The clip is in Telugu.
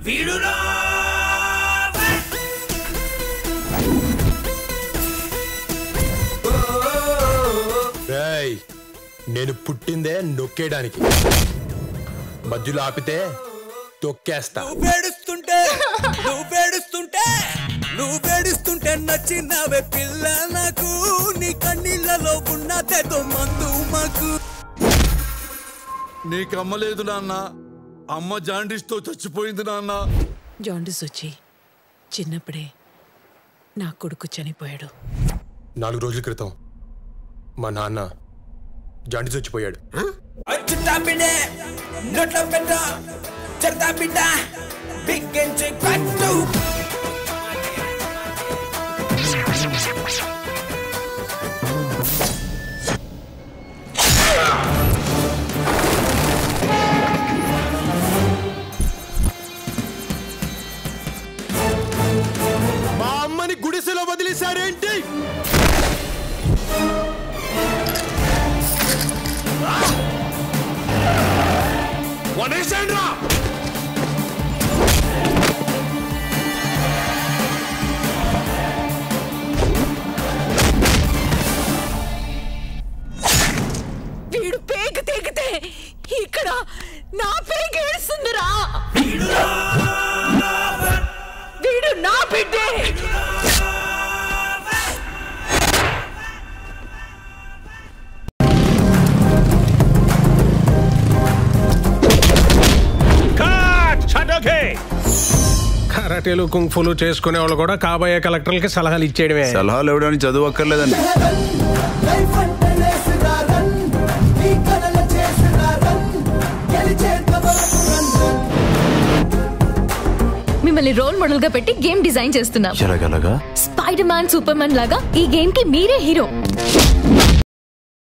రేయ్ నేను పుట్టిందే నొక్కేయడానికి మధ్యలో ఆపితే తొక్కేస్తా నువ్వేడుస్తుంటే నువ్వేడుస్తుంటే నువ్వేడుస్తుంటే నచ్చినవే పిల్ల నాకు నీ కన్నీళ్ళలో ఉన్నదేదో మందు మాకు నీకు అమ్మ లేదు నాన్న అమ్మ జాండీస్ తో చచ్చిపోయింది నాన్న జాండిస్ వచ్చి చిన్నప్పుడే నా కొడుకు చనిపోయాడు నాలుగు రోజుల క్రితం మా నాన్న జాండీస్ వచ్చిపోయాడు చుట్టా బిడ్డే నోట్ల పెట్ట చెత్త బిడ్డ బిగ్గించి కట్టు మా అమ్మని గుడిసెలో వదిలేశారేంటి వదిలేశాడ్రా! వీడు పేగు తెగితే ఇక్కడ నా పేగు ఏడుస్తుందిరా వీడు నా బిడ్డే కరాటేలు కుంఫులు చేసుకునే వాళ్ళు కూడా కాబోయే కలెక్టర్లకి సలహాలు ఇచ్చేయడమే సలహాలు ఇవ్వడానికి చదువు అక్కర్లేదండి లైఫ్ అంటే లేసురా రన్ నీ కలల చేసురా రన్ గెలిచేంత వరకు రన్ మిమ్మల్ని రోల్ మోడల్ గా పెట్టి గేమ్ డిజైన్ చేస్తున్నాం ఎలాగలగా స్పైడర్ మ్యాన్ సూపర్ మ్యాన్ లాగా ఈ గేమ్ కి మీరే హీరో